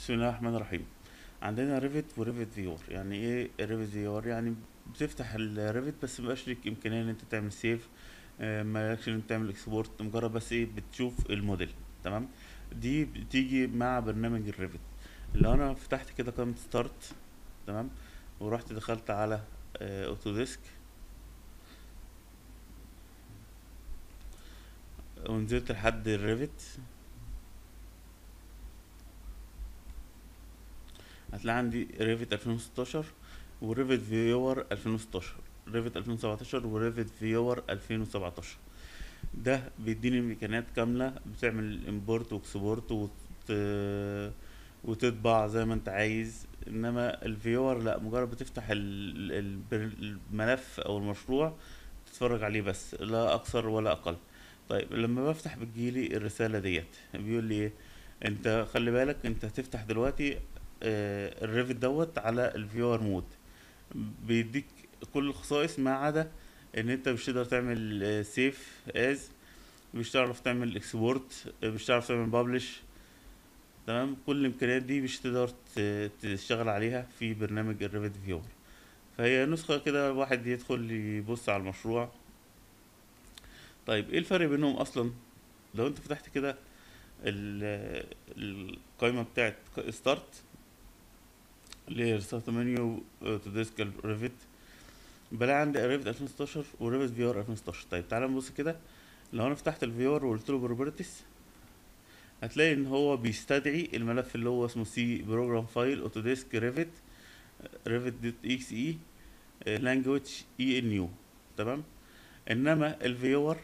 بسم الله الرحمن الرحيم عندنا ريفت وريفت فيور يعني ايه ريفت فيور يعني بتفتح الريفت بس مبقاش ليك امكانيه ان انت تعمل سيف مالكش ان انت تعمل اكسبورت مجرد بس ايه بتشوف الموديل تمام دي بتيجي مع برنامج الريفت لو انا فتحت كده قائمه ستارت تمام ورحت دخلت على اوتوديسك ونزلت لحد الريفت هتلاقي عندي ريفت 2016 وريفت فيور 2016 ريفت 2017 وريفت فيور 2017 ده بيديني امكانيات كامله بتعمل امبورت واكسبورت وت... وتطبع زي ما انت عايز انما الفيور لا مجرد بتفتح ال... ال- الملف او المشروع تتفرج عليه بس لا اكثر ولا اقل طيب لما بفتح بتجيلي الرساله ديت بيقول لي ايه انت خلي بالك انت هتفتح دلوقتي آه، الريفت دوت على الفيور مود بيديك كل الخصائص ما عدا ان انت مش تقدر تعمل سيف از مش تعرف تعمل اكسبورت مش تعرف تعمل بابلش تمام كل الامكانيات دي مش تقدر ت- تشتغل عليها في برنامج الريفت فيور فهي نسخة كده واحد يدخل يبص على المشروع طيب ايه الفرق بينهم اصلا لو انت فتحت كده ال- القائمة بتاعت ستارت اللي هي ستارت منيو تو ديسك ريفت بلاقي عندي ريفت 2016 وريفت فيور 2016 طيب تعالى نبص كده لو انا فتحت الفيور وقلت له بروبرتيز هتلاقي ان هو بيستدعي الملف اللي هو اسمه سي بروجرام فايل اوتوديسك ريفت ريفت دوت اكس اي لانجوج اي ان يو تمام انما الفيور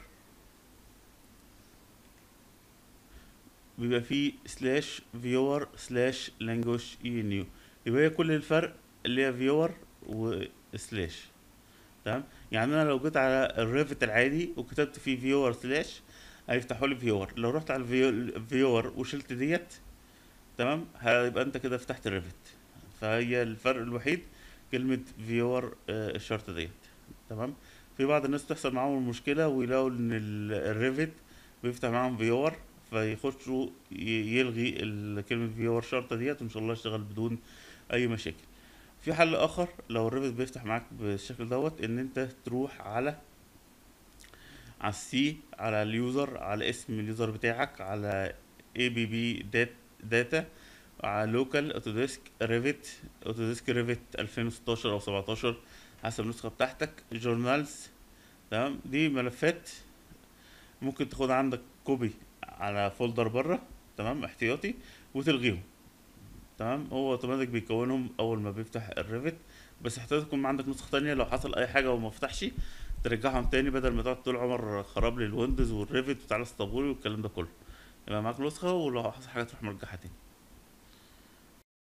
بيبقى فيه سلاش فيور سلاش لانجوج اي ان يو يبقى هي كل الفرق اللي هي فيور وسلاش تمام يعني انا لو جيت على الريفت العادي وكتبت فيه فيور سلاش هيفتحوا لي فيور لو رحت على الفيور وشلت ديت تمام هيبقى انت كده فتحت الريفت فهي الفرق الوحيد كلمة فيور آه، الشرط ديت تمام في بعض الناس تحصل معاهم المشكلة ويلاقوا ان ال- الريفت بيفتح معاهم فيور فيخشوا ي- يلغي ال- كلمة فيور شرطة ديت وان شاء الله يشتغل بدون اي مشاكل في حل اخر لو الريفت بيفتح معاك بالشكل دوت ان انت تروح على على السي على اليوزر على اسم اليوزر بتاعك على اي بي بي داتا على لوكال اوتوديسك ريفت اوتوديسك ريفت 2016 او 17 حسب النسخه بتاعتك جورنالز تمام دي ملفات ممكن تاخد عندك كوبي على فولدر بره تمام احتياطي وتلغيهم تمام هو اوتوماتيك بيكونهم اول ما بيفتح الريفت بس احتياطي يكون عندك نسخه تانية لو حصل اي حاجه وما فتحش ترجعهم تاني بدل ما تقعد طول عمر خراب لي الويندوز والريفت وتعالى اسطبولي والكلام ده كله يبقى معاك نسخه ولو حصل حاجه تروح مرجعها تاني